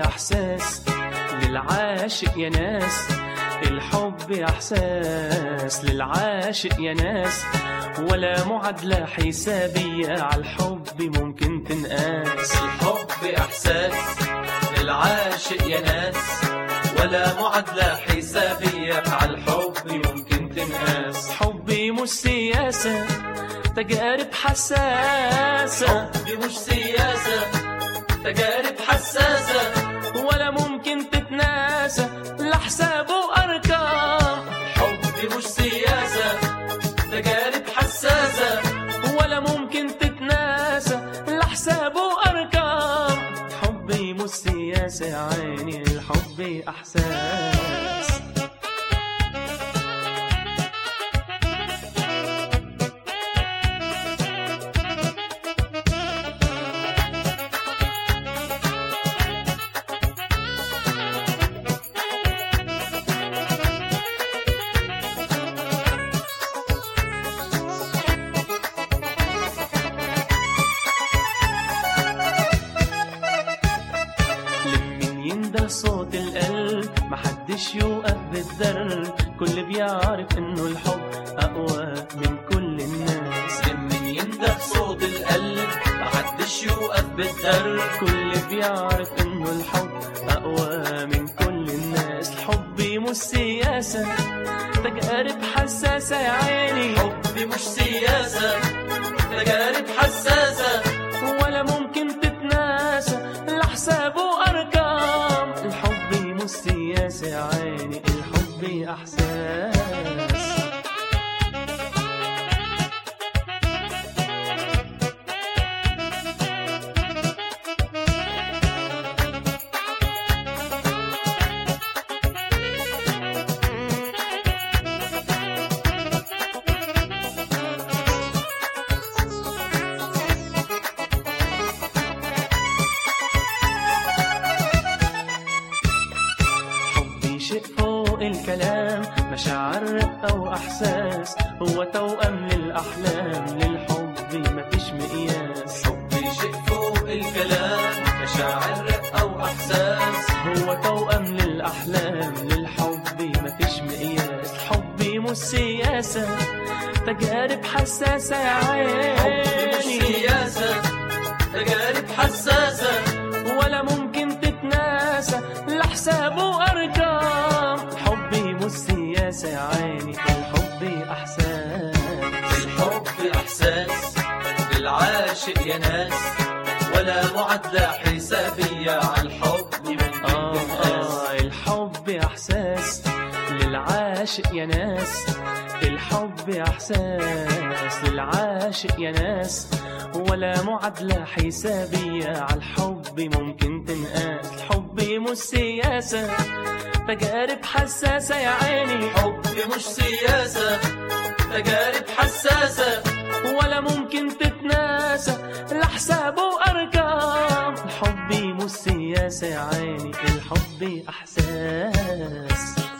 إحساس للعاشق يا ناس الحب إحساس للعاشق يا ناس ولا معادلة حسابية على الحب ممكن تنقاس الحب إحساس للعاشق يا ناس ولا معادلة حسابية على الحب ممكن تنقاس حبي مش سياسة تجارب حساسة حبي مش سياسة تجارب حساسة ولا ممكن تتناسى لحساب وأرقام حبي مش سياسة تجارب حساسة ولا ممكن تتناسى لحساب وأرقام حبي مش سياسة يا عيني الحب إحساس لمن ينده صوت القلب محدش يوقف بالدر كل بيعرف انه الحب اقوى من كل الناس لمن ينده صوت القلب محدش يوقف بالدر كل بيعرف انه الحب اقوى من كل الناس الحب مش سياسة تجارب حساسة يا عيني حبي مش سياسة تجارب حساسة ولا ممكن تتناسى لحساب وارقام الحب مش سياسة يا عيني الحب احساس حبي شيء فوق الكلام مشاعر أو أحساس هو توأم للأحلام للحب مفيش مقياس حبي شيء فوق الكلام مشاعر أو إحساس هو توأم للأحلام للحب مفيش مقياس حبي مش سياسة تجارب حساسة يا حبي مش عيني سياسة تجارب حساسة ولا ممكن تتناسى لحساب وأرقام حبي مش سياسة يا عيني الحب أحساس الحب إحساس للعاشق يا ناس ولا معادلة حسابية على الحب ممكن آه تنقاس آه الحب إحساس للعاشق يا ناس الحب إحساس للعاشق يا ناس ولا معادلة حسابية على الحب ممكن تنقاس الحب مش سياسة تجارب حساسة يا عيني حبي مش سياسة تجارب حساسة ولا ممكن تتناسى لحساب وأرقام الحب مش سياسة يا عيني الحب إحساس